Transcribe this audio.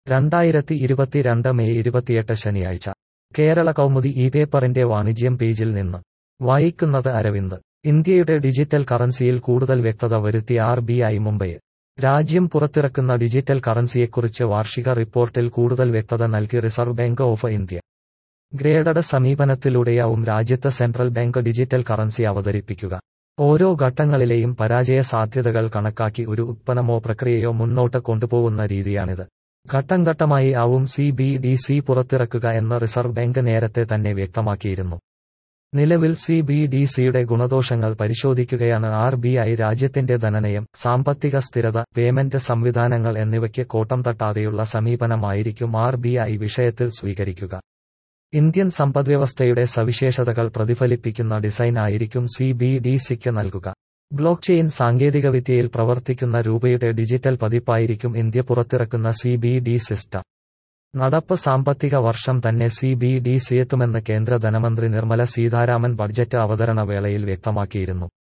രണ്ടായിരത്തി ഇരുപത്തിരണ്ട് മെയ് ഇരുപത്തിയെട്ട് ശനിയാഴ്ച കേരള കൗമുദി ഈ പേപ്പറിന്റെ വാണിജ്യം പേജിൽ നിന്ന് വായിക്കുന്നത് അരവിന്ദ് ഇന്ത്യയുടെ ഡിജിറ്റൽ കറൻസിയിൽ കൂടുതൽ വ്യക്തത വരുത്തി ആർ ബി ഐ മുംബൈ രാജ്യം പുറത്തിറക്കുന്ന ഡിജിറ്റൽ കറൻസിയെക്കുറിച്ച് വാർഷിക റിപ്പോർട്ടിൽ കൂടുതൽ വ്യക്തത നൽകി reserve bank of India graded സമീപനത്തിലൂടെയാവും രാജ്യത്ത് സെൻട്രൽ ബാങ്ക് ഡിജിറ്റൽ കറൻസി അവതരിപ്പിക്കുക ഓരോ ഘട്ടങ്ങളിലെയും പരാജയ സാധ്യതകൾ കണക്കാക്കി ഒരു ഉത്പന്നമോ പ്രക്രിയയോ മുന്നോട്ട് കൊണ്ടുപോകുന്ന രീതിയാണിത് ഘട്ടം ഘട്ടമായി ആവും സി ബി ഡി സി പുറത്തിറക്കുക എന്ന് റിസർവ് ബാങ്ക് നേരത്തെ തന്നെ വ്യക്തമാക്കിയിരുന്നു നിലവിൽ സി ബി ഡി സിയുടെ ഗുണദോഷങ്ങൾ പരിശോധിക്കുകയാണ് ആർ ബി ഐ രാജ്യത്തിന്റെ ധനനയം സാമ്പത്തിക സ്ഥിരത പേയ്മെന്റ് സംവിധാനങ്ങൾ എന്നിവയ്ക്ക് കോട്ടം തട്ടാതെയുള്ള സമീപനമായിരിക്കും ആർ ബി ഐ വിഷയത്തിൽ സ്വീകരിക്കുക ഇന്ത്യൻ സമ്പദ്വ്യവസ്ഥയുടെ സവിശേഷതകൾ പ്രതിഫലിപ്പിക്കുന്ന ഡിസൈൻ ആയിരിക്കും സി ബി ഡി സിക്ക് നൽകുക ബ്ലോക്ക് ചെയിൻ സാങ്കേതികവിദ്യയിൽ പ്രവർത്തിക്കുന്ന രൂപയുടെ ഡിജിറ്റൽ പതിപ്പായിരിക്കും ഇന്ത്യ പുറത്തിറക്കുന്ന സി ബി ഡി സിസ്റ്റം നടപ്പ് സാമ്പത്തിക വർഷം തന്നെ സി ബി ഡി സിയെത്തുമെന്ന് കേന്ദ്ര ധനമന്ത്രി നിർമ്മല സീതാരാമൻ ബഡ്ജറ്റ് അവതരണ വേളയിൽ വ്യക്തമാക്കിയിരുന്നു